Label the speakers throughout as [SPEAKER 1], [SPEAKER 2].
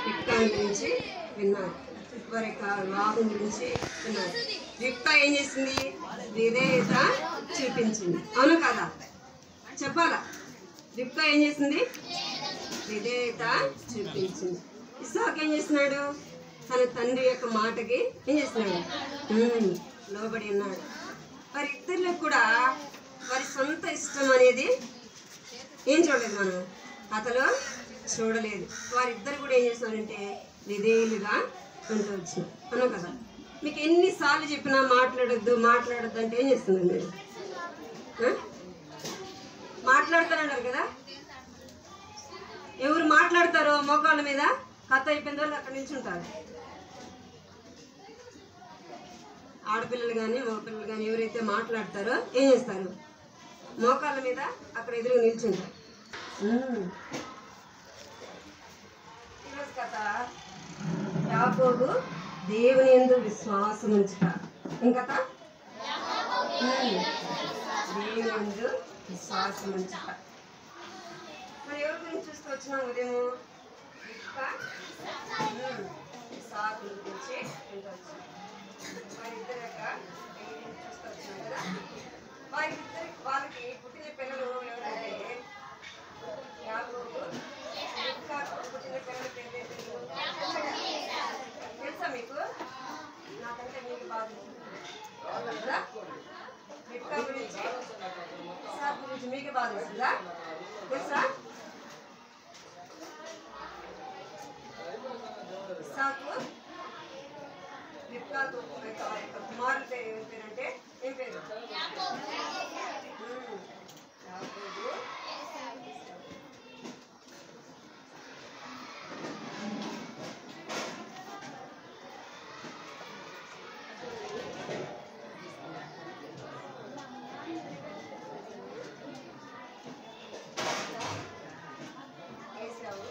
[SPEAKER 1] రిక్కా గురించి విన్నారు వారి యొక్క వివాహం గురించి విన్నారు రిక్కా ఏం చేసింది విధేయత చూపించింది అవును కదా చెప్పాలా రిక్కా ఏం చేసింది విధేయత చూపించింది ఇసాక్ ఏం చేస్తున్నాడు తన తండ్రి యొక్క మాటకి ఏం చేస్తున్నాడు ఉమ్, లోబడి ఉన్నాడు వారి ఇద్దరిలో కూడా వారి సొంత ఇష్టం అనేది ఏం చూడలేదు మనం కథలో చూడలేదు వారిద్దరు కూడా ఏం చేస్తున్నారంటే విధేయులుగా ఉంటూ వచ్చినారు అన్నావు కదా మీకు ఎన్నిసార్లు చెప్పినా మాట్లాడొద్దు మాట్లాడొద్దు అంటే ఏం చేస్తున్నారు మీరు ఆ? మాట్లాడతారన్నారు కదా ఎవరు మాట్లాడతారో మోకాళ్ళ మీద కథ అయిపోయిన వాళ్ళు అక్కడి నుంచి ఉంటారు ఆడపిల్లలు కానీ మగపిల్లలు కానీ ఎవరైతే మాట్లాడతారో ఏం చేస్తారు మోకాళ్ళ మీద అక్కడ ఎదురుగా నిల్చుంటారు ఉమ్. ఈరోజు కథ యాకోబు దేవుని ఎందు విశ్వాసం ఉంచుట ఇంకత ఉమ్. దేవుని ఎందు విశ్వాసం ఉంచుట మరి ఎవరి గురించి చూస్తూ వచ్చినాం ఉదయం రిబ్కా, ఉమ్, ఇస్సాకు గురించి వింటూ వచ్చినాం. వారిద్దరి యొక్క పెళ్లి చూస్తూ వచ్చినాం కదా వారిద్దరి వాళ్ళకి పుట్టిన పిల్లలు ఎవరంటే యాకోబు రిబ్కాకు పుట్టిన పిల్లల పేరు ఏంటి? తెలుసా మీకు నాకంటే మీకు బాగా తెలుసు. కదా రిబ్కా గురించి ఇస్సాకు గురించి మీకే బాగా తెలుస్తుందా తెలుసా ఇస్సాకు రిబ్కాకు యొక్క వారి యొక్క కుమారుల పేరు ఏం పేరంటే ఏం పేరు ఉమ్, యాకోబు ఏసావు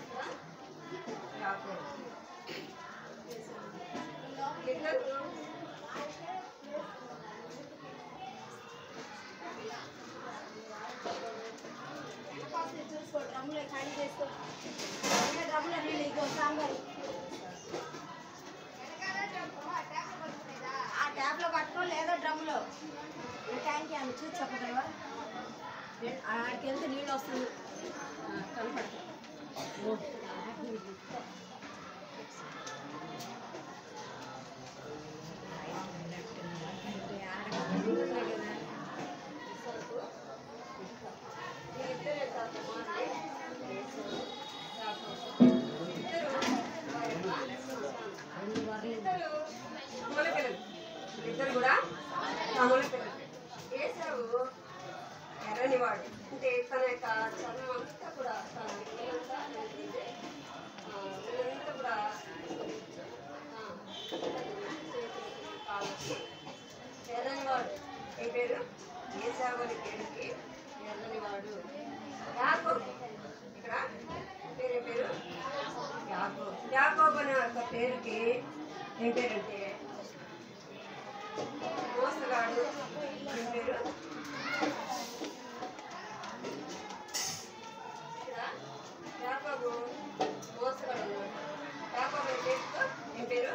[SPEAKER 1] యాకోబు ఇద్దరు
[SPEAKER 2] చూసుకో డ్రమ్ములో ఖాళీ చేసుకో ఇంకా డ్రమ్ములో నీళ్ళు ఇగో సాంబారు ఆ ట్యాప్లో పట్టుకో లేదో డ్రమ్ములో ట్యాంక్ ఆమె చూసి చెప్పగలవా ఆడికి వెళ్తే నీళ్ళు వస్తుంది కనపడుతుంది
[SPEAKER 1] వీళ్ళిద్దరు యొక్క కుమారులే ఏసావు, యాకోబు. ఇద్దరు వారి యొక్క ఇద్దరు తమ్ముల పిల్లలు ఇద్దరు కూడా తమ్ముల పిల్లలు ఏసావు ఎర్రనివాడు అంటే తన యొక్క చర్మం అంతా కూడా తన ఇల్లంతా ఏంటంటే, ఆ, ఇల్లంతా కూడా ఆ, కాళ్ళకి ఎర్రనివాడు ఏ పేరు ఏసావుని పేరుకి ఎర్రనివాడు యాకోబు ఇక్కడ పేరు ఏం పేరు యాకోబు యాకోబు అనే ఒక పేరుకి ఏం పేరంటే మోసగాడు ఏం పేరు ఇక్కడ యాకోబు మోసగాడు అన్నాడు యాకోబు అనే పేరుతో ఏం పేరు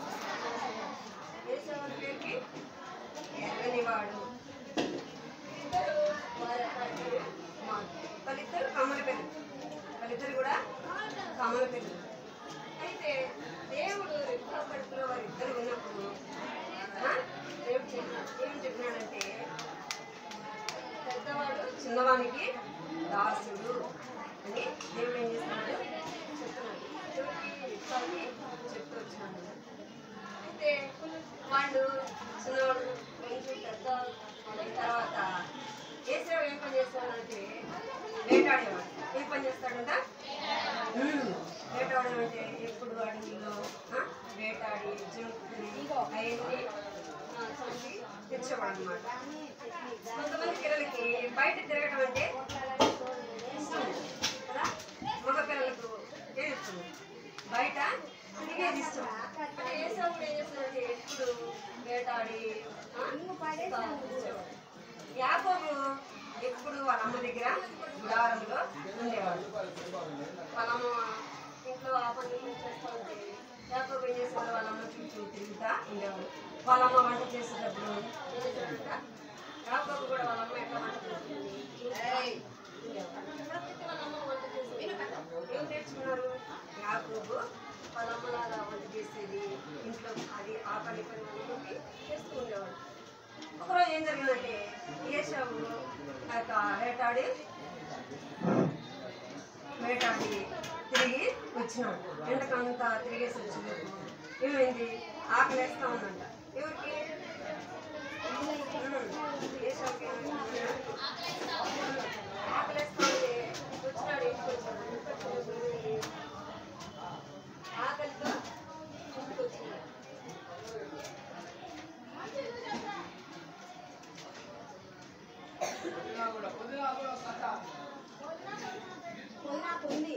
[SPEAKER 1] ఏసావు అనే పేరుకి ఎర్రనివాడు ఇద్దరు వారి పేరు కుమారుడు. వాళ్ళిద్దరు కమ్మల పిల్లలు వాళ్ళిద్దరు కూడా కమ్మల పిల్లలు అయితే దేవుడు రిక్కా కడుపులో వారిద్దరు ఉన్నప్పుడు ఆ, దేవుడు చెప్పినాడు ఏం చెప్పినాడంటే పెద్దవాడు చిన్నవానికి దాసుడు అని దేవుడు ఏం చేస్తున్నాడు చెప్తున్నాడు దేవుడికి రిక్కాకి చెప్తూ వచ్చినాడు అయితే వాళ్ళు చిన్నవాడు కొంచెం పెద్ద అయిన తర్వాత ఏసేవాడు ఏం పని చేస్తాడంటే వేటాడేవాడు ఏం పని చేస్తాడంట ఉమ్, వేటాడడం అంటే ఎప్పుడు అడవిలో ఆ, వేటాడి జంతువుని అవన్నీ ఆ, చంపి తెచ్చేవాడు అనమాట కొంతమంది పిల్లలకి బయట తిరగడం అంటే ఇష్టం కదా మగ పిల్లలకు ఏం ఇష్టం బయట తిరిగేది ఇష్టం అంటే ఏసేవాడు ఏం చేస్తాడంటే ఎప్పుడు వేటాడి ఆ, తెచ్చేవాడు. యాకోబు ఎప్పుడు వాళ్ళ అమ్మ దగ్గర గుడారంలో ఉండేవాడు పొలము ఇంట్లో ఆ పని ఈ పని చేస్తూ ఉంటే యాకోబు ఏం చేసేవాడు వాళ్ళ అమ్మ చుట్టూ తిరుగుతా ఉండేవాడు వాళ్ళ అమ్మ వంట చేసేటప్పుడు ఏం చేసేవాడంట యాకోబు కూడా వాళ్ళ అమ్మ ఎట్లా వంట చేస్తుంది చూస్తా ఉండేవాడు. ప్రతిదీ వాళ్ళ అమ్మ వంట చేసేది ఏం నేర్చుకున్నారు యాకోబు వాళ్ళ అమ్మలాగా వంట చేసేది ఇంట్లో అది ఆ పని పని వాళ్ళకి చేస్తూ ఉండేవాడు ఒకరోజు ఏం జరిగిందంటే ఏషావు ఆ యొక్క వేటాడి వేటాడి తిరిగి వచ్చినాడు ఎండకంతా తిరిగేసి వచ్చినప్పుడు ఏమైంది ఆకలేస్తా ఉందంట ఎవరికి ఉమ్, ఏషావుకి ఏమైంది? ఆకలేస్తా ఉంది వచ్చినాడు ఇంటికి వచ్చాడు ఇంటికి వచ్చినప్పుడు ఆకలితో ఇంటికి వచ్చినాడు
[SPEAKER 2] ఉంది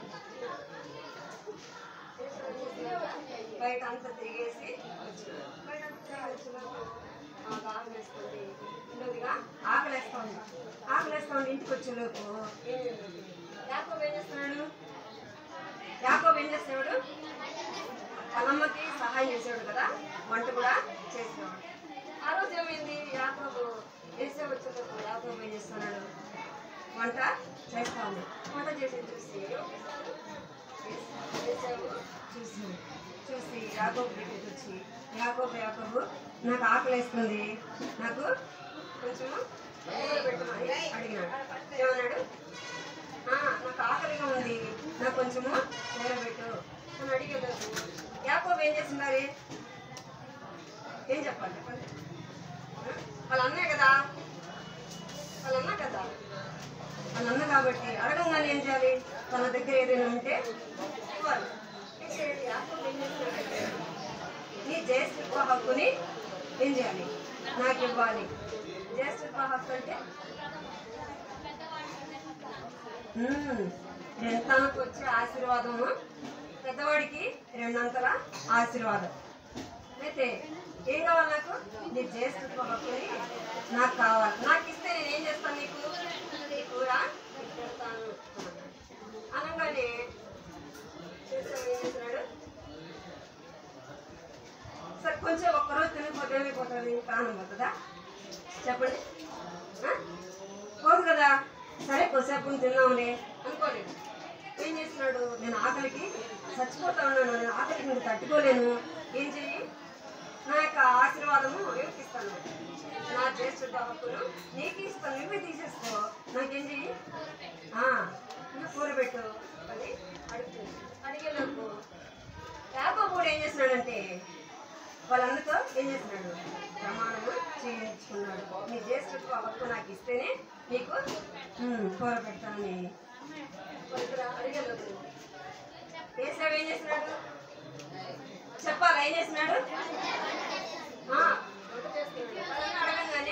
[SPEAKER 1] బయట అంతా తిరిగేసి వచ్చినాడు. బయట అంతా తిరిగి వచ్చినప్పుడు ఆ దాహం వేస్తుంది ఉండదుగా ఆకలేస్తా ఉంది ఆకలేస్తా ఉంది ఇంటికి వచ్చేలోపు ఏం జరిగింది? యాకోబు ఏం చేస్తున్నాడు యాకోబు ఏం చేస్తున్నాడు వాళ్ళమ్మకి సహాయం చేసేవాడు కదా వంట కూడా చేసేవాడు ఆ రోజు ఏమైంది యాకోబు వేసే వచ్చేటప్పుడు యాకోబు ఏం చేస్తున్నాడు వంట చేస్తా ఉంది వంట చేసి చూసి వేసావు చూసి చూసి యాకోబు దగ్గరికి వచ్చి యాకోబు యాకోబు నాకు ఆకలేస్తుంది నాకు కొంచెం పెట్టమని అడిగినాడు ఏమన్నాడు "ఆ, నాకు ఆకలిగా ఉంది నాకు కొంచెము నిలబెట్టు అని అడిగేటప్పుడు యాకోబు ఏం చేస్తున్నారు ఏం చెప్పాలి చెప్పండి ఆ? వాళ్ళ అన్నే కదా వాళ్ళ అన్న కదా వాళ్ళ అన్న కాబట్టి అడగంగానే ఏం చేయాలి తన దగ్గర ఏదైనా ఉంటే ఇవ్వాలి అయితే యాకోబు ఏం చేస్తున్నాడంటే, నీ జ్యేష్ఠత్వ హక్కుని ఏం చేయాలి నాకు ఇవ్వాలి జ్యేష్ఠత్వ హక్కు అంటే మ్మ్. రెండు తనకు వచ్చే ఆశీర్వాదము పెద్దవాడికి రెండంతల ఆశీర్వాదం అయితే ఏం కావాలి నాకు నీ జ్యేష్ఠత్వ హక్కుని నాకు కావాలి నాకు ఇస్తే నేను ఏం చేస్తాను నీకు నీ కూర నీకు పెడతాను అనగానే చేస్తాడు ఏం చేస్తున్నాడు సరే కొంచెం ఒక్కరోజు తినకపోతే ఏమైపోతుంది ప్రాణం పోతుందా చెప్పండి ఆ? పోదు కదా సరే కొద్దిసేపు తిన్నాంలే అనుకోలేదు ఏం చేస్తున్నాడు నేను ఆకలికి చచ్చిపోతా ఉన్నాను నేను ఆకలికి నేను తట్టుకోలేను ఏం చెయ్యి నా యొక్క ఆశీర్వాదము ఎవరికి ఇస్తాను నా జ్యేష్ఠుడు హక్కును నీకు ఇస్తాను నువ్వే తీసేసుకో నాకేం చెయ్యి ఆ, నువ్వు కూర పెట్టు అని అడుగుతుంది అడిగేలోపు యాకోబు కూడా ఏం చేస్తున్నాడంటే వాళ్ళందరితో ఏం చేస్తున్నాడు ప్రమాణము చేయించుకున్నాడు నీ జ్యేష్ఠత్వ హక్కు నాకు ఇస్తేనే నీకు ఉమ్, కూర పెడతానని వాళ్ళిద్దరు అడిగేలోపు ఏసావు ఏం చేస్తున్నాడు చెప్పాలా ఏం చేస్తున్నాడు ఆ, వంట చేస్తున్నాడు వాళ్ళని అడగంగానే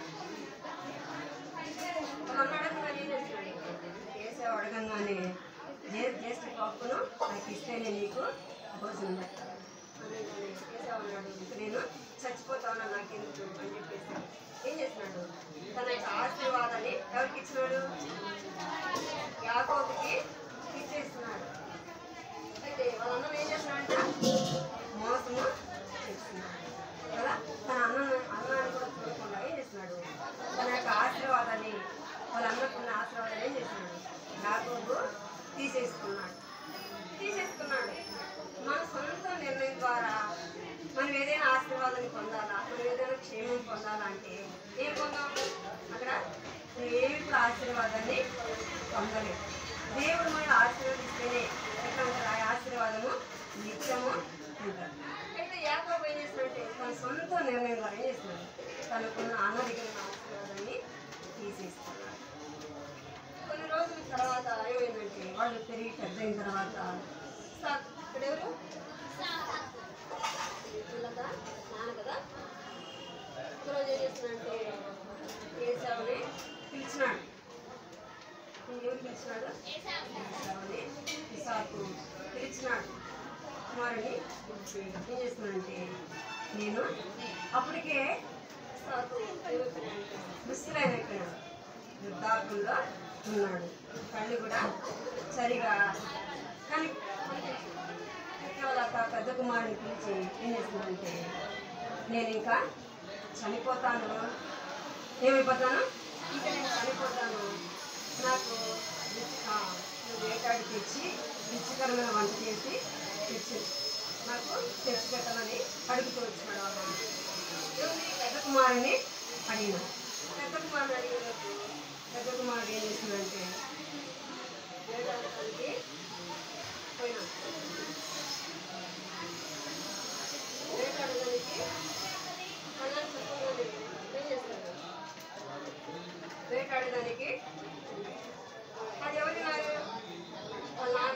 [SPEAKER 1] వాళ్ళని అడగంగానే ఏం చేస్తున్నాడు ఏసావు అడగంగానే జ్యే- జ్యేష్ఠ హక్కును నాకు ఇస్తేనే నీకు భోజనం పెడతాను అనగానే ఏసావు అన్నాడు "ఇంక నేను చచ్చిపోతాను నాకెందుకు అని చెప్పేసి ఏం చేస్తున్నాడు తన యొక్క ఆశీర్వాదాన్ని ఎవరికి ఇచ్చినాడు యాకోబుకి ఇచ్చేస్తున్నాడు అయితే వాళ్ళ అన్నం ఏం చేస్తున్నాడంట మోసము చేస్తున్నాడు కదా తన అన్నం అన్నాన్ని కూడా చూడకుండా ఏం చేస్తున్నాడు తన యొక్క ఆశీర్వాదాన్ని వాళ్ళ అన్నకున్న ఆశీర్వాదాన్ని ఏం చేస్తున్నాడు యాకోబు తీసేసుకున్నాడు తీసేసుకున్నాడు మన సొంత నిర్ణయం ద్వారా మనం ఏదైనా ఆశీర్వాదాన్ని పొందాలా మనం ఏదైనా క్షేమం పొందాలా అంటే ఏం పొందాం అక్కడ ఏమి కూడా ఆశీర్వాదాన్ని పొందలేదు దేవుడు మనం ఆశీర్వదిస్తేనే ఎట్లా ఉంటారు ఆ ఆశీర్వాదము నిత్యము ఉంటారు అయితే యాకోబు ఏం చేస్తున్నాడంటే తన సొంత నిర్ణయం ద్వారా ఏం చేస్తున్నాడు తనకున్న అన్నదిగిన ఆశీర్వాదాన్ని తీసేస్తున్నాడు కొన్ని రోజుల తర్వాత ఏమైందంటే వాళ్ళు పెరిగి పెద్ద అయిన తర్వాత సా- ఇక్కడ ఎవరు వీళ్ళదా? నాన్న కదా ఒకరోజు ఏం చేస్తున్నాడంటే ఏసావుని పిలిచినాడు ఎవరు పిలిచినాడు ఏసావుని ఇసాకు పిలిచినాడు కుమారుని ఏం చేస్తున్నాడంటే నేను అప్పటికే ఇసాకు ముసలైనట్టున్నాడు వృద్ధాపంలో ఉన్నాడు కళ్ళు కూడా సరిగా కానీ వాళ్ళ పెద్ద కుమారుని పిలిచి ఏం చేస్తుందంటే నేను ఇంకా చనిపోతాను ఏమైపోతాను ఇంకా నేను చనిపోతాను నాకు రుచి- ఆ, నువ్వు వేటాడి తెచ్చి రుచికరమైన వంట చేసి తెచ్చి నాకు తెచ్చి పెట్టమని అడుగుతూ వచ్చినాడు వాళ్ళ నాన్న. ఏముంది? పెద్ద కుమారుని అడిగిన పెద్ద కుమారుని అడిగినప్పుడు పెద్ద కుమారుడు ఏం చేసిందంటే వేటాడటానికి పోయినా వేటాడడానికి కళ్ళని చెప్పుకోవాలి ఏం చేస్తాడు వేటాడడానికి అది ఎవరినారు వాళ్ళ నాన్న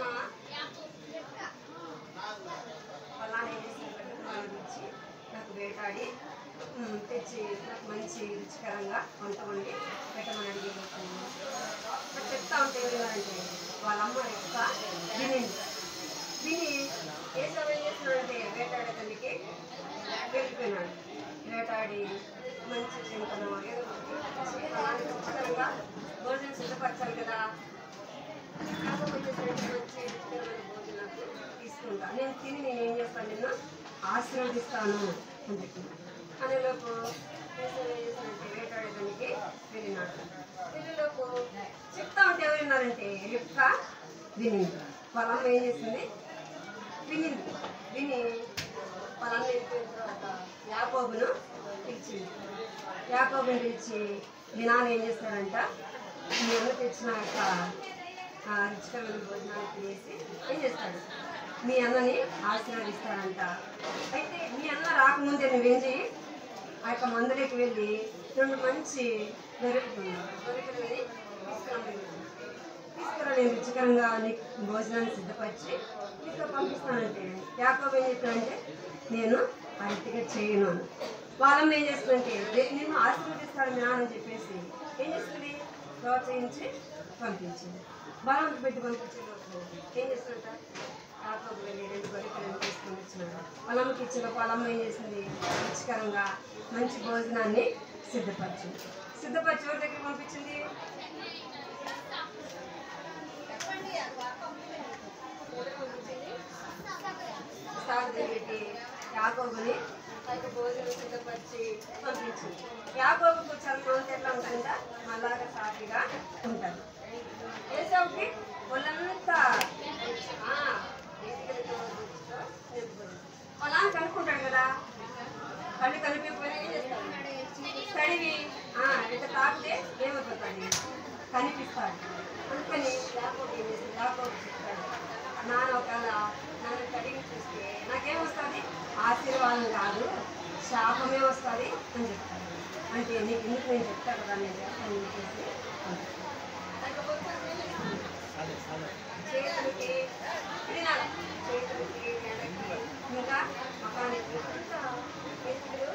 [SPEAKER 1] వాళ్ళ నాన్న ఏం చేస్తాడు నాన్న తెచ్చి నాకు వేటాడి ఉమ్, తెచ్చి నాకు మంచి రుచికరంగా వంట వండి పెట్టమని అడిగేటప్పుడు ఇప్పుడు చెప్తా ఉంటే ఏమన్నారంటే వాళ్ళ అమ్మ యొక్క వినింది విని ఏ సమయం చేస్తున్నాడంటే వేటాడేదానికి వెళ్ళిపోయినాడు వేటాడి మంచి చింతను ఏదో ఒకటి అలాంటి రుచికరంగా భోజనం సిద్ధపరచాలి కదా కాకపోతే వచ్చేసరికి మంచి రుచికరమైన భోజనాలు తీసుకుంటా నేను తిని నేను ఏం చేస్తాను నిన్ను ఆశీర్వదిస్తాను అని చెప్పిన అనేలోపు ఏసయ్య ఏం చేశాడంటే వేటాడేదానికి వెళ్ళినాడు వెళ్ళేలోపు చెప్తా ఉంటే ఎవరున్నారంటే రిప్క వినింది వాళ్ళ అమ్మ ఏం చేసింది వినింది విని వాళ్ళ అమ్మ వెళ్ళిపోయిన తర్వాత యాకోబును పిలిచింది యాకోబుని పిలిచి దినాన్ని ఏం చేస్తాడంట మీ అన్న తెచ్చిన యొక్క ఆ, రుచికరమైన భోజనాలు తినేసి ఏం చేస్తాడు మీ అన్నని ఆశీర్వదిస్తాడంట అయితే మీ అన్న రాకముందే నువ్వేం చెయ్యి ఆ యొక్క మందులోకి వెళ్ళి రెండు మంచి దొరుకుతుంది దొరికినవి తీసుకురమ్మని తీసుకురా నేను రుచికరంగా నీకు భోజనాన్ని సిద్ధపరిచి నీకు పంపిస్తానంటే యాకోబు ఏం చెప్పాడంటే నేను ఆ రీతిగా చేయను అని వాళ్ళమ్మ ఏం చేస్తుందంటే "రే- నిన్ను ఆశీర్వదిస్తాడు మీ నాన్న అని చెప్పేసి ఏం చేస్తుంది ప్రోత్సహించి పంపించింది బలం పెట్టి పంపించేటప్పుడు ఏం చేస్తుందంట యాకోబు వెళ్ళి రెండు గొర్రెలను తీసుకొని వచ్చినాడు వాళ్ళమ్మకి ఇచ్చిన వాళ్ళమ్మ ఏం చేసింది రుచికరంగా మంచి భోజనాన్ని సిద్ధపరిచింది సిద్ధపరిచి ఎవరి దగ్గర పంపించింది సాగు పెట్టి యాకోబుని ఆ యొక్క భోజనం సిద్ధపరిచి పంపించింది యాకోబుకు చర్మం ఎట్లా ఉంటుందా మళ్ళాగా సాఫీగా ఉంటుంది ఏసావుకి వాళ్ళంతా ఆ, వాళ్ళ నాన్న కనుక్కుంటాడు కదా కళ్ళు కనిపించకపోయినా ఏం చేస్తాడు తడివి ఆ, ఇట్లా తాకితే ఏమైపోతాడు కనిపిస్తాడు అందుకని యాకోబు ఏం చేస్తాడు యాకోబు చెప్తాడు నాన్న ఒకవేళ నన్ను కడిగి చూస్తే నాకేమొస్తుంది ఆశీర్వాదం కాదు శాపమే వస్తుంది అని చెప్తాడు అంటే నీకు ఎందుకు నేను చెప్తాను కదా నేను చెప్తాను అని చెప్పేసి చేతులకి తినాలి చేతులకి మెడకి ఇంకా మకానికి అంతా చేతులు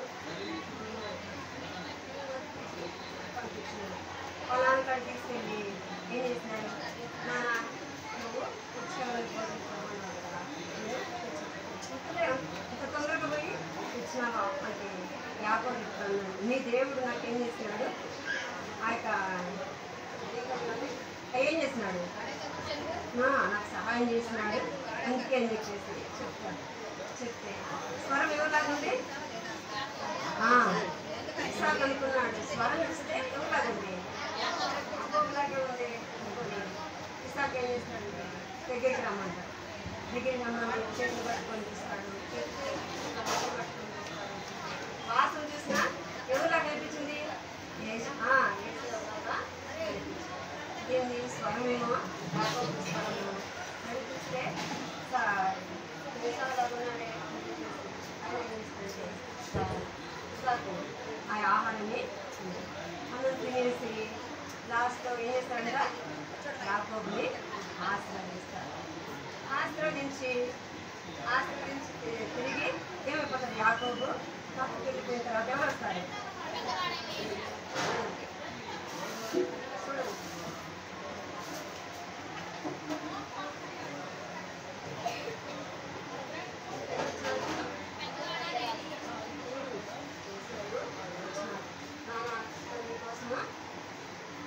[SPEAKER 1] పొలాన్ని కాడ తీసుకెళ్ళి ఏం చేసినాడు నాన్న నువ్వు పుచ్చకాయలు కోసుకున్నావు కదా నేను తెచ్చాను. ఇంత తొందరగా పోయి ఇచ్చినావా అంటే యాకోబు చెప్తాను నీ దేవుడు నాకేం చేసినాడు ఆ యొక్క ఏం చేసినాడు ఆ, నాకు సహాయం చేసినాడు అందుకే అని చెప్పేసి చెప్తాడు చెప్తే స్వరం ఎవరిలాగా ఉంది ఆ, ఇస్సాకు అనుకున్నాడు స్వరం చూస్తే ఎవరిలాగా ఉంది యాకోబులాగే ఉంది అనుకుని ఇస్సాకు ఏం చేస్తాడంటే దగ్గరికి రమ్మంటాడు దగ్గరికి రమ్మని చేతులు పట్టుకొని చూస్తాడు చెప్తే పట్టుకొని చూస్తాడు వాసన చూసినా ఎవరిలాగా అనిపించింది యేసు- ఆ, యేసులాగా అనిపించింది. దీన్ని స్వరమేమో యాకోబు స్వరము నడిపిస్తే ఉన్నాడే ఆయన ఏం చేస్తాడంటే ఇస్సాకు ఆ ఆహారాన్ని అన్నం తినేసి లాస్ట్లో ఏం చేస్తాడంట యాకోబుని ఆశీర్వదిస్తాడు ఆశీర్వదించి ఆశీర్వదించి తి- తిరిగి ఏమైపోతాడు యాకోబు తప్పుకు వెళ్ళిపోయిన తర్వాత ఎవరు వస్తారు చూడండి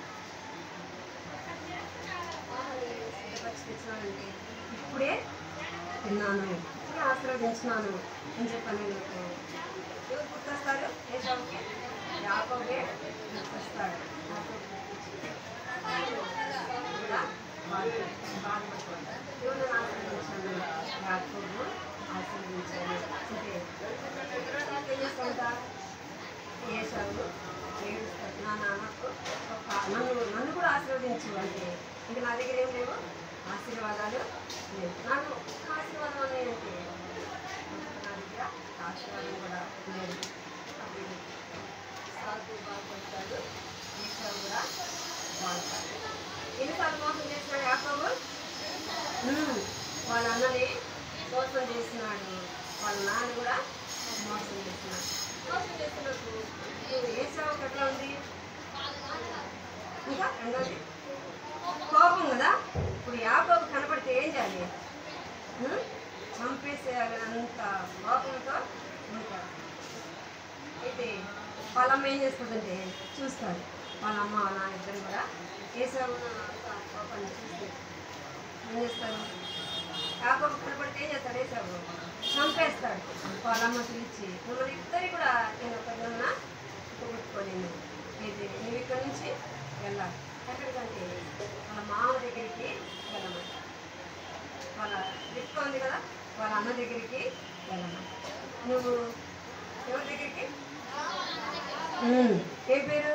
[SPEAKER 1] ఇప్పుడే ఉన్నాను ఆశీర్వదించినాను అని చెప్పని నాకు ఎవరు గుర్తొస్తారు ఏసావుకి యాకోబే గుర్తొస్తాడు యాకోబు కూడా బాధ- బాధపడతాడు. దేవుని ఆశీర్వదించాను యాకోబు ఆశీర్వదించాను అంటే తర్వాత ఏం చేస్తాడంట ఏసావు ఏడుస్తాడు నా నాన్నకు ఒక నన్ను నన్ను కూడా ఆశీర్వదించు అంటే ఇంక నా దగ్గర ఏం లేవు ఆశీర్వాదాలు లేవు నాకు ఒక్క ఆశీర్వాదం అనేది ఏంటి? నా దగ్గర ఆశీర్వాదం కూడా లేదు అప్పుడు సాగు బాధపడతాడు ఏసావు కూడా బాధపడతాడు ఎన్నిసార్లు మోసం చేసినాడు యాకోబు ఉమ్, వాళ్ళ అన్నని మోసం చేసినాడు వాళ్ళ నాన్న కూడా మోసం చేసినాడు మోసం చేసినప్పుడు ఇప్పుడు ఏసావుకి ఎట్లా ఉంది ఇంకా రెండోది కోపం కదా ఇప్పుడు యాకోబు కనపడితే ఏం చేయాలి ఉమ్, చంపేసేయాలన్నంత కోపంతో ఉంటాడు అయితే వాళ్ళ అమ్మ ఏం చేస్తుందంటే చూస్తారు వాళ్ళ అమ్మ వాళ్ళ నాన్న ఇద్దరు కూడా ఏసావు అంత కోపాన్ని చూస్తే ఏం చేస్తారు కాకపోతే కనపడితే ఏం చేస్తాడు వేసావు చంపేస్తాడు వాళ్ళ అమ్మ పిలిచి మిమ్మల్ని ఇద్దరి కూడా నేను ఒకరినన్నా కొట్టుకోలేను ఇది నువ్వు ఇక్కడి నుంచి వెళ్ళాలి ఎక్కడికంటే వాళ్ళ మామ దగ్గరికి వెళ్ళమంట వాళ్ళ దిక్కు ఉంది కదా వాళ్ళ అన్న దగ్గరికి వెళ్ళమంట నువ్వు ఎవరి దగ్గరికి ఉమ్, ఏ పేరు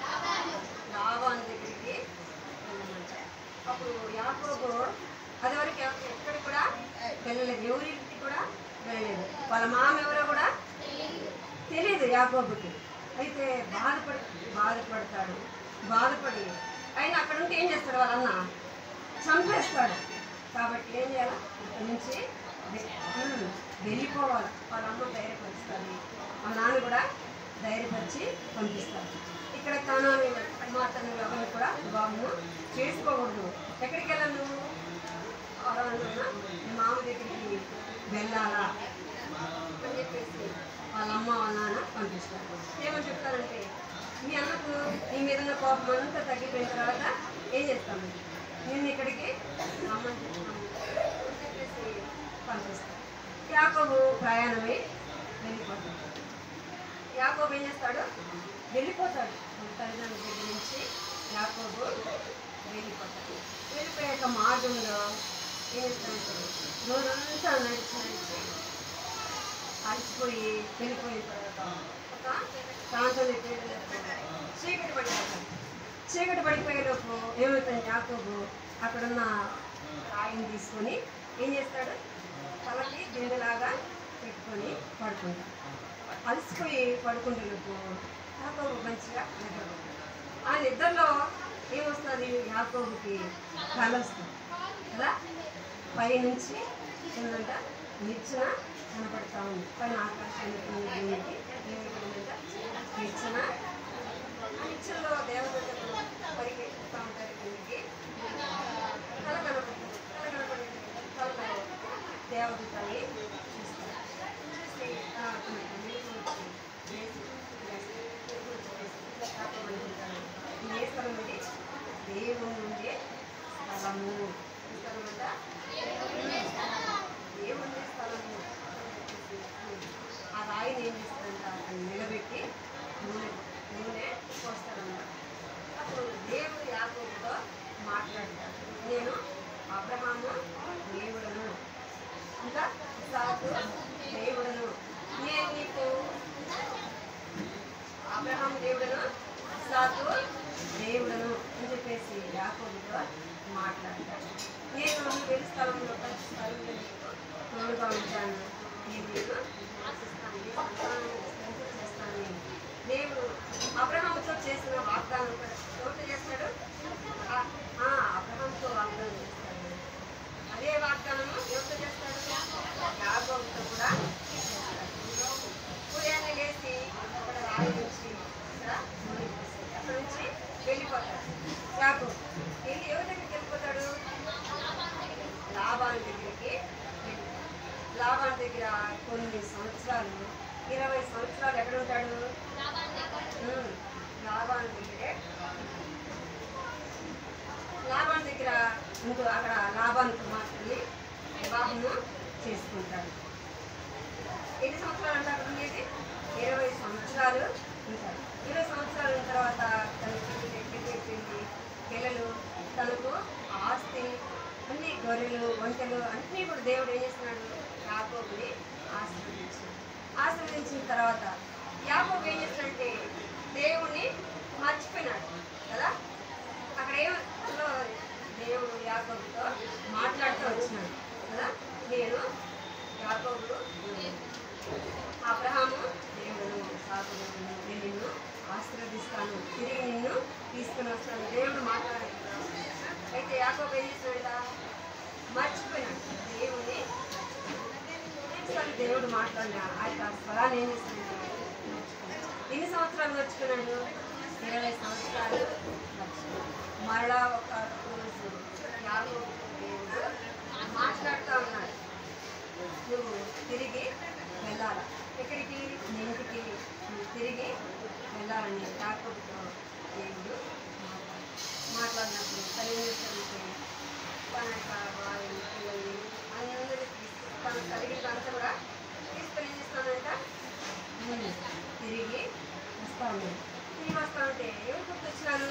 [SPEAKER 1] లాభాన్ దగ్గరికి వెళ్ళమంట అప్పుడు యాకోబు అది వరకు ఎవ- ఎక్కడికి కూడా వెళ్ళలేదు ఎవరింటికి కూడా వెళ్ళలేదు వాళ్ళ మామ ఎవరో కూడా తెలియదు యాకోబుకి అయితే బాధపడి బాధపడతాడు బాధపడి అయినా అక్కడ ఉంటే ఏం చేస్తాడు వాళ్ళ అన్న చంపేస్తాడు కాబట్టి ఏం చేయాలి అక్కడి నుంచి వె- ఉమ్, వెళ్ళిపోవాలి వాళ్ళ అమ్మ ధైర్యపరుస్తుంది వాళ్ళ నాన్న కూడా ధైర్యపరిచి పంపిస్తారు ఇక్కడ కణాలు మాతను ఎవరిని కూడా వివాహము చేసుకోకూడదు ఎక్కడికి వెళ్ళాలి నువ్వు ఎవరన్నా మీ మామ దగ్గరికి వెళ్ళాలా అని చెప్పేసి వాళ్ళ అమ్మ వాళ్ళ నాన్న పంపిస్తారు ఏమని చెప్తారంటే మీ అన్నకు నీ మీద ఉన్న కోపం అంతా తగ్గిపోయిన తర్వాత ఏం చేస్తాము నిన్ను ఇక్కడికి రమ్మని చెప్తాము అని చెప్పేసి పంపిస్తారు యాకోబు ప్రయాణమై వెళ్ళిపోతాడు యాకోబు ఏం చేస్తాడు వెళ్ళిపోతాడు వాళ్ళ తల్లిదండ్రుల దగ్గర నుంచి యాకోబు వెళ్ళిపోతాడు వెళ్ళిపోయాక మార్గంలో ఏం చేస్తాడు రోజంతా నడిచి నడిచి అలసిపోయి వెళ్ళిపోయిన తర్వాత ఒక ప్రాంతం దగ్గర చీకటి పడిపోతాడు చీకటి పడిపోయేలోపు ఏమవుతుంది యాకోబు అక్కడున్న రాయిని తీసుకొని ఏం చేస్తాడు తలకి దిండులాగా పెట్టుకొని పడుకుంటాడు అలసిపోయి పడుకుంటున్నప్పుడు యాకోబు మంచిగా నిద్రపోతాడు ఆ నిద్రలో ఏమొస్తుంది యాకోబుకి కళ వస్తుంది కదా పైనుంచి కిందంట నిచ్చెన కనపడతా ఉంది పైన ఆకాశానికి భూమికి ఏమిటంట నిచ్చెన ఆ నిచ్చెనలో దేవతలు పరిగెత్తుతూ ఉంటారు కిందికి కళ కనపడుతుంది కళ కనపడే కళలో దేవదూతని చూస్తారు చూసి ఆ, అతనికి మెలకు వచ్చి లేచి, లేచి, మెలకు వచ్చి లేచి, యాకోబు అనుకుంటాడు, ఇది ఏ స్థలం ఇది దేవుని నుండి స్థలము ఈ స్థలం అంట దేవుని స్థలము ఆ రాయిని ఏం చేస్తాడంట అతను నిలబెట్టి నూనె నూనె పోస్తాడన్నమాట అప్పుడు దేవుడు యాకోబుతో మాట్లాడతాడు నేను అబ్రహాము దేవుడను ఇంకా ఇసాకు దేవుడను నేను నీకు అబ్రహాం దేవుడను ఇసాకు దేవుడను అని చెప్పేసి యాకోబుతో మాట్లాడతాడు నేను నువ్వు వెళ్ళి స్థలంలో ప్రతి స్థలంలో నీకు తోడుగా ఉంటాను నేను నీకు ఆశిస్తాను నీ సంతానాన్ని విస్తరింప చేస్తాను దేవుడు అబ్రహాముతో చేసిన వాగ్దానం కూడా ఎవరితో చేస్తాడు ఆ- ఆ, అబ్రహాంతో వాగ్దానం చేస్తాడు అదే వాగ్దానము ఎవరితో చేస్తాడు యాకోబుతో కూడా చేస్తాడు ఉదయాన్నే లేచి అక్కడ రాయి నుంచి ఇక్కడ నూనె పోసేది. అక్కడ నుంచి వెళ్ళిపోతాడు యాకోబు వెళ్ళి ఎవరి దగ్గరికి వెళ్ళిపోతాడు లాభాన్ దగ్గరికి వెళ్ళిపోతాడు. లాభాన్ దగ్గర కొన్ని సంవత్సరాలు ఇరవై సంవత్సరాలు ఎక్కడ ఉంటాడు ఉమ్, లాభాన్ దగ్గరే లాభాన్ దగ్గర ఇంకో అక్కడ లాభాన్ కుమార్తెని వివాహము చేసుకుంటాడు ఎన్ని సంవత్సరాలు అంటే అక్కడ ఉండేది ఇరవై సంవత్సరాలు ఉంటారు ఇరవై సంవత్సరాల తర్వాత తనకి ఎక్కిపెట్టింది పిల్లలు తనకు ఆస్తి అన్ని గొర్రెలు వంటలు అన్నీ కూడా దేవుడు ఏం చేస్తున్నాడు యాకోబుని ఆశీర్వదించాడు ఆశీర్వదించిన తర్వాత యాకోబు ఏం చేస్తున్నాడంటే దేవుణ్ణి మర్చిపోయినాడు కదా అక్కడ ఏమో దేవుడు యాకోబుతో మాట్లాడుతూ వచ్చినాడు కదా నేను యాకోబు అబ్రహాము దేవుడు సాకుడు నేను నిన్ను ఆశీర్వదిస్తాను తిరిగి నిన్ను తీసుకుని వస్తాను దేవుడు మాట్లాడాడు అయితే యాకోబు ఏం చేసినాడా మర్చిపోయినాడు దేవుని ఒకసారి దేవుడు మాట్లాడినా ఆ యొక్క స్వరాన్ని ఏం చేస్తున్నాడు ఎన్ని సంవత్సరాలు మర్చిపోయినాడు ఇరవై సంవత్సరాలు మర్చిపోయాడు. మరలా ఒక రోజు యాకోబు దేవుడు మాట్లాడుతూ ఉన్నాడు నువ్వు తిరిగి వెళ్ళాలి ఎక్కడికి నీ ఇంటికి నువ్వు తిరిగి వెళ్ళాలని యాకోబుతో దేవుడు మాట్లాడాడు. మాట్లాడినప్పుడు తను ఏం చేస్తాడంటే తన యొక్క భార్యని పిల్లల్ని అందరినీ తీసుకు తను కలిగినంత కూడా తీసుకొని ఏం చేస్తానంట ఉమ్, తిరిగి వస్తా ఉన్నాడు తిరిగి వస్తా ఉంటే ఎవరు గుర్తొచ్చినారు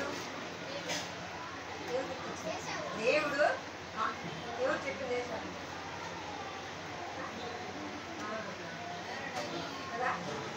[SPEAKER 1] ఎవరు గుర్తొచ్చినారు దేవుడు ఆ, ఎవరు చెప్పింది చేశారు కదా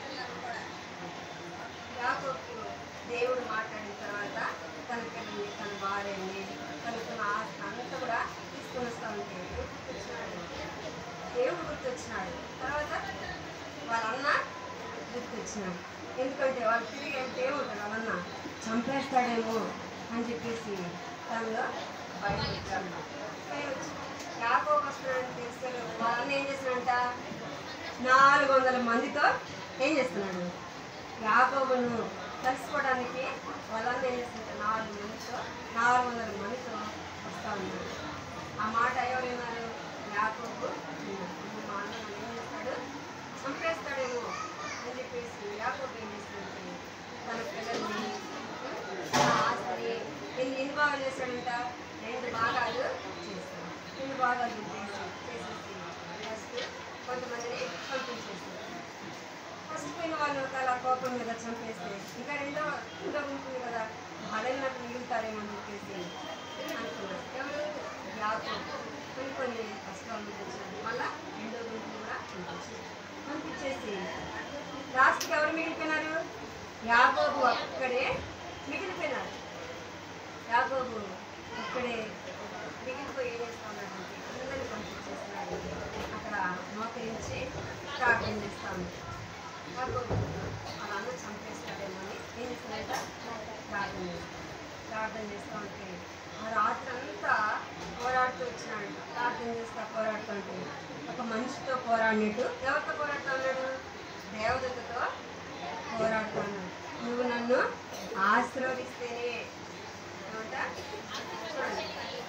[SPEAKER 1] యాకోబుకు దేవుడు మాట్లాడిన తర్వాత తన పిల్లల్ని తన భార్యని తనకున్న ఆస్తి అంతా కూడా తీసుకొని వస్తా ఉంటే ఎవరు గుర్తొచ్చినాడు దేవుడు గుర్తొచ్చినాడు తర్వాత వాళ్ళ అన్న గుర్తొచ్చినాడు ఎందుకంటే వాళ్ళు తిరిగి వెళ్తే ఏముంటాడు వాళ్ళన్న చంపేస్తాడేమో అని చెప్పేసి తనలో భయపెట్టాడు యాకోబు వస్తున్నాడని తెలిస్తే వాళ్ళన్న ఏం చేస్తున్నాడంట నాలుగు వందల మందితో ఏం చేస్తున్నాడు యాకోబును కలుసుకోవడానికి వాళ్ళని ఏం చేస్తుంటే నాలుగు మందితో నాలుగు వందల మందితో వస్తా ఉన్నాడు ఆ మాట ఎవరు విన్నారు యాకోబు విన్నాడు. ఇప్పుడు మా అన్న నన్ను ఏం చేస్తాడు చంపేస్తాడేమో అని చెప్పేసి యాకోబు ఏం చేస్తుంటే తన పిల్లల్ని తన ఆస్తిని ఎన్ని ఎన్ని భాగాలు చేశాడంట రెండు భాగాలు చేస్తాడు రెండు భాగాలు చేసి చేసేసి ఫస్ట్ కొంతమందిని పంపించేస్తాడు ఫస్ట్ పోయిన వాళ్ళు ఒకవేళ కోపం మీద చంపేస్తే ఇంకా రెండో ఇంకా ఉంటుంది కదా బలైనట్టు మిగులుతారేమో అని చెప్పేసి అనుకున్నారు ఎవరు యాకోబు కొన్ని కొన్ని కష్టాలు తెచ్చారు మళ్ళా రెండో గుంపు కూడా పంపించారు పంపించేసి లాస్ట్కి ఎవరు మిగిలిపోయినారు యాకోబు అక్కడే మిగిలిపోయినారు యాకోబు అక్కడే మిగిలిపోయి ఏం చేస్తున్నాడంటే అందరిని పంపించేస్తున్నాడు అక్కడ మోకరించి ప్రార్థన చేస్తాను యాకోబు వాళ్ళ అన్న చంపేస్తాడేమో అని ఏం చేస్తున్నాడ ప్రార్థన చేస్తాడు ప్రార్థన చేస్తూ ఉంటే ఆ రాత్రి అంతా పోరాడుతూ వచ్చినాడు ప్రార్థన చేస్తా పోరాడుతుంటే ఒక మనిషితో పోరాడినట్టు ఎవరితో పోరాడుతూ ఉన్నాడు దేవదత్తతో పోరాడుతూ ఉన్నాడు నువ్వు నన్ను ఆశీర్వదిస్తేనే ఏమంట చూడండి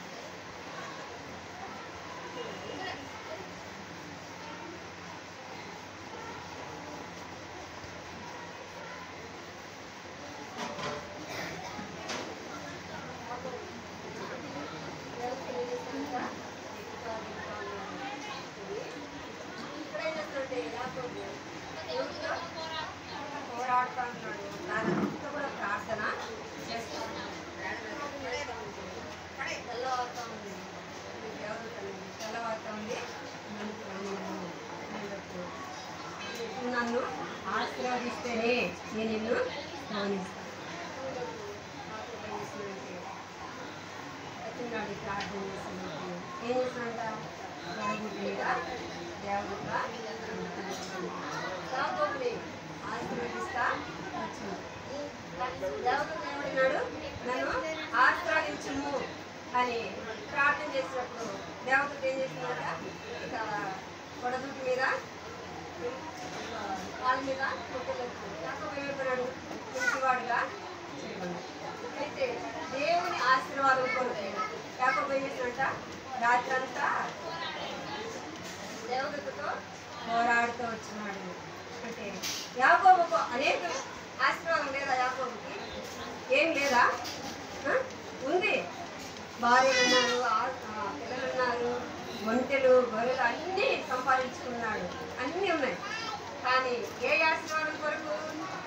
[SPEAKER 1] పోరాడుతూ ఉంటాడు దానితో కూడా ప్రార్థన చేస్తాను తెల్లవారుతా ఉంది దేవత తెల్లవారుతా ఉంది నువ్వు నన్ను ఆశీర్వదిస్తేనే నేను నిన్ను గమనిస్తాను చిన్నాడు ప్రార్థన చేసినప్పుడు ఏం చేసినంట దేవుడి మీద దేవుడుగా యాకోబుని ఆశీర్వదిస్తా వచ్చింది దేవుడు ఏమడినాడు నన్ను ఆశీర్వదించుము అని ప్రార్థన చేసినప్పుడు దేవతకు ఏం చేసినాడ ఇక కొడదుటి మీద వాళ్ళ మీద కొట్టలేదు యాకోబు ఏమైపోయినాడు ఇంటివాడుగా చేయబడ్డాడు అయితే దేవుని ఆశీర్వాదం కొరకు యాకోబు ఏం చేసినట్ట రాత్రంతా దేవతతో పోరాడుతూ వచ్చినాడు అంటే యాకోబుకు అనేక ఆశీర్వాదం లేదా యాకోబుకి ఏం లేదా ఆ? ఉంది భార్యలు ఉన్నారు ఆ- ఆ పిల్లలు ఉన్నారు ఒంటెలు గొర్రెలు అన్నీ సంపాదించుకున్నాడు అన్నీ ఉన్నాయి కానీ ఏ ఆశీర్వాదం కొరకు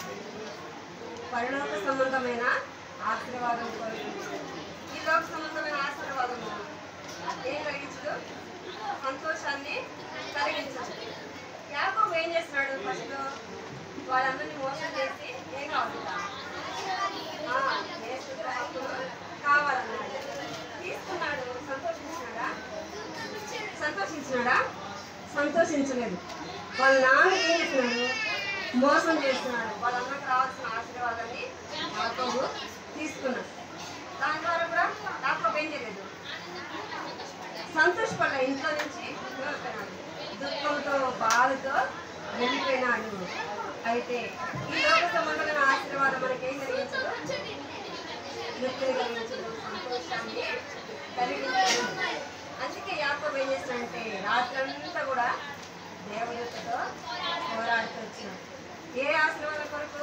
[SPEAKER 1] పరలోక సంబంధమైన ఆశీర్వాదం కొరకు ఈ లోక సంబంధమైన ఆశీర్వాదము ఏం కలిగించదు సంతోషాన్ని కలిగించదు యాకోబు ఏం చేస్తున్నాడు ఫస్ట్ వాళ్ళందరినీ మోసం చేసి ఏం కావాలి ఆ, యేసుకు హక్కులు కావాలన్నాడు తీసుకున్నాడు సంతోషించినాడా సంతోషించినాడా సంతోషించలేదు వాళ్ళ నాన్న ఏం చేస్తున్నాడు మోసం చేస్తున్నాడు వాళ్ళ అన్నకు రావాల్సిన ఆశీర్వాదాన్ని యాకోబు తీసుకున్నాడు దాని ద్వారా కూడా యాకోబు ఏం చేయలేదు సంతోషపడ్డ ఇంట్లో నుంచి వెళ్ళిపోయినాడు దుఃఖంతో బాధతో వెళ్ళిపోయినాడు అయితే ఈ లోక సంబంధమైన ఆశీర్వాదం మనకేం కలిగించదు నృత్యం కలిగించదు సంతోషాన్ని కలిగించదు అందుకే యాకోబు ఏం చేస్తాడంటే రాత్రంతా కూడా దేవుడితో పోరాడుతూ వచ్చినాడు ఏ ఆశీర్వాదం కొరకు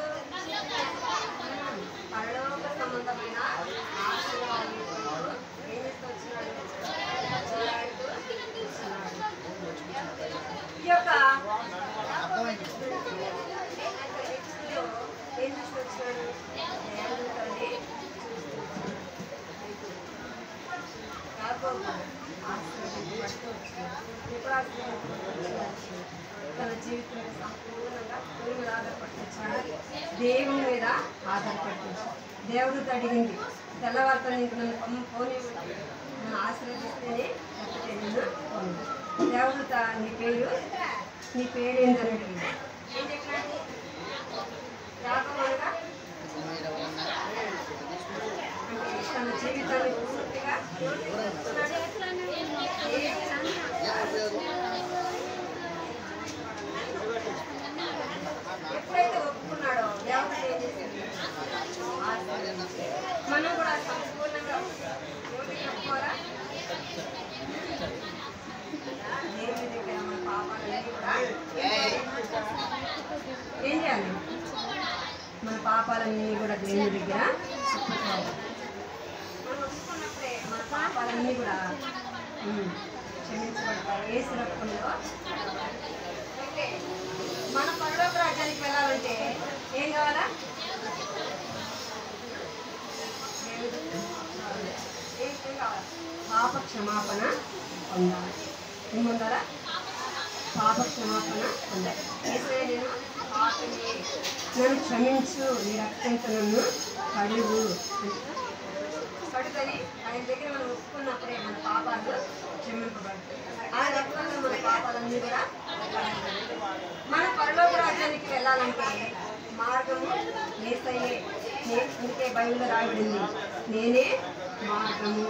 [SPEAKER 1] పరలోక సంబంధమైన ఆశీర్వాదం కొరకు ఏం చేస్తూ వచ్చినాడు పోరాడుతూ వచ్చినాడు. ఈ యొక్క ఏం తీసుకొచ్చినాడు దేవుడితోని యాకోబు ఆశీర్వదించబడుతూ వచ్చినాడు. ఎప్పుడు ఆశీర్వదించబడుతూ వచ్చినాడు? తన జీవితం మీద సంపూర్ణంగా దేవుని మీద ఆధారపడుతున్నాడు దేవుని మీద ఆధారపడుతున్నాడు దేవుడితో అడిగింది తెల్లవారితో నీకు నన్ను పమ్మ పోనీ నన్ను ఆశీర్వదిస్తేనే లేకపోతే నిన్ను పోను దేవుడితో నీ పేరు నీ పేరు ఏంటని అడిగింది ఏం చెప్పినాడు యాకోబు అనగా అంటే తన జీవితాన్ని పూర్తిగా ఎప్పుడైతే ఒప్పుకున్నాడో దేవత ఏం చేసింది మనం కూడా సంపూర్ణంగా దేవుడికి ఒప్పుకోరా దేవుడి దగ్గర మన పాపాలన్నీ కూడా ఏం చేయాలి మన పాపాలన్నీ కూడా దేవుని దగ్గర చెప్పుకోవాలి మనం ఒప్పుకున్నప్పుడే మన పాపాలన్నీ కూడా ఉమ్, క్షమించబడతాయి ఏ రక్తంలో అయితే మన పరలోక రాజ్యానికి వెళ్ళాలంటే ఏం కావాలా దేవుడు కావాలి. ఏం ఏం కావాలి పాప క్షమాపణ పొందాలి ఏం పొందాలా పాప క్షమాపణ పొందాలి ఏసయ్య నేను పాపని నన్ను క్షమించు నీ రక్తంతో నన్ను కడుగు కడుగని ఆయన దగ్గర మనం ఒప్పుకున్నప్పుడే మన పాపాలు క్షమింపబడతాయి ఆ రక్తంలో మన పాపాలన్నీ కూడా మన పరలోక రాజ్యానికి వెళ్ళాలంటే మార్గము ఏసయ్యే నే అందుకే బైబిల్లో రాయబడింది నేనే మార్గము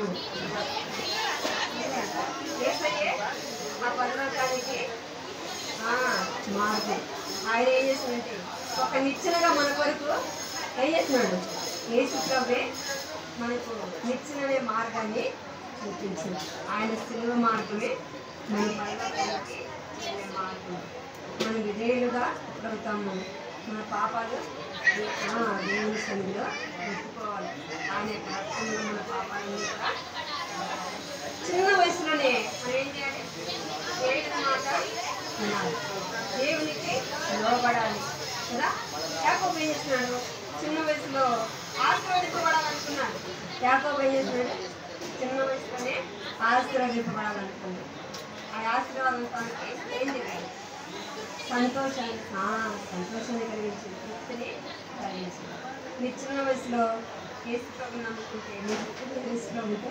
[SPEAKER 1] ఏసయ్యే ఆ పరలోకానికి ఆ, మార్గం ఆయన ఏం చేసినట్టే ఒక నిచ్చెనగా మన కొరకు ఏం చేస్తున్నాడు ఏసు ప్రభే మనకు నిచ్చెననే మార్గాన్ని చూపించింది ఆయన శిలువ మార్గమే మన పరలోకానికి వెళ్ళే మార్గం మనం విధేయులుగా ఎప్పుడవుతాము మన పాపాలు ఆ, దేవుని సన్నిధిలో ఒప్పుకోవాలి ఆయన యొక్క రక్తంలో మన పాపాలన్నీ కూడా చిన్న వయసులోనే మనం ఏం చేయాలి దేవుని మాట వినాలి దేవునికి లోబడాలి కదా యాకోబు ఏం చేస్తున్నాడు చిన్న వయసులో ఆశీర్వదింపబడాలనుకున్నాడు యాకోబు ఏం చేస్తున్నాడు చిన్న వయసులోనే ఆశీర్వదింపబడాలనుకున్నాడు ఆ ఆశీర్వాదం తనకి ఏం చేయాలి సంతోషాన్ని ఆ, సంతోషాన్ని కలిగించింది తృప్తిని కలిగించింది మీ చిన్న వయసులో ఏసు ప్రభు నమ్ముకుంటే మీరు చిన్న వయసులో ఉంటే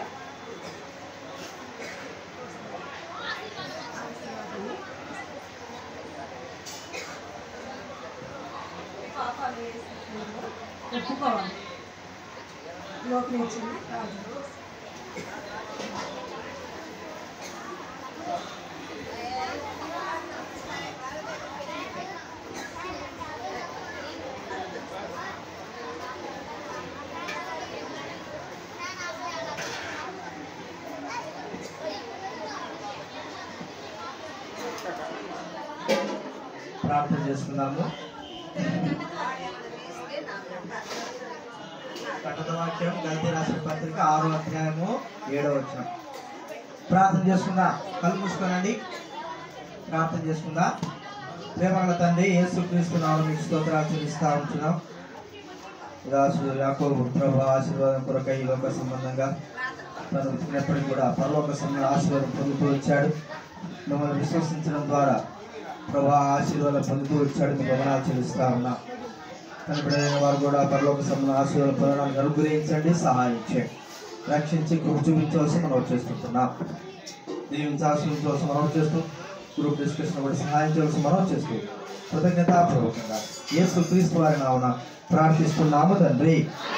[SPEAKER 1] ఆశీర్వాదాన్ని పాపాలు వేసుకుంటూ ఒప్పుకోవాలి లోపలించిన రాజు
[SPEAKER 3] ప్రార్థన చేసుకుందాము కటక వాక్యం గల్తీ రాసిన పత్రిక ఆరో అధ్యాయము ఏడో వచ్చిన ప్రార్థన చేసుకుందా కళ్ళు మూసుకోనండి ప్రార్థన చేసుకుందా ప్రేమగల తండ్రి యేసు క్రీస్తున్నాము మీకు స్తోత్రాలు చెల్లిస్తా ఉంటున్నాం రాసు యాకోబు ప్రభు ఆశీర్వాదం కొరకై ఈ లోక సంబంధంగా తను వెతికినప్పటికీ కూడా పరలోక సంబంధ ఆశీర్వాదం పొందుతూ వచ్చాడు మిమ్మల్ని విశ్వసించడం ద్వారా ప్రభా ఆశీర్వాదం పొందుతూ వచ్చాడు మీ గమనాలు చెల్లిస్తా ఉన్నా కనబడిన వారు కూడా పరలోక సంబంధ ఆశీర్వాదం పొందడానికి అనుగ్రహించండి సహాయం చేయండి రక్షించి కృప చూపించవలసి మనం చేస్తుంటున్నాం దీవించాల్సిన మనం చేస్తూ గ్రూప్ డిస్కషన్ కూడా సహాయం చేయవలసి మనం చేస్తూ కృతజ్ఞతాపూర్వకంగా యేసు క్రీస్తు వారి నామన ప్రార్థిస్తున్నాము తండ్రి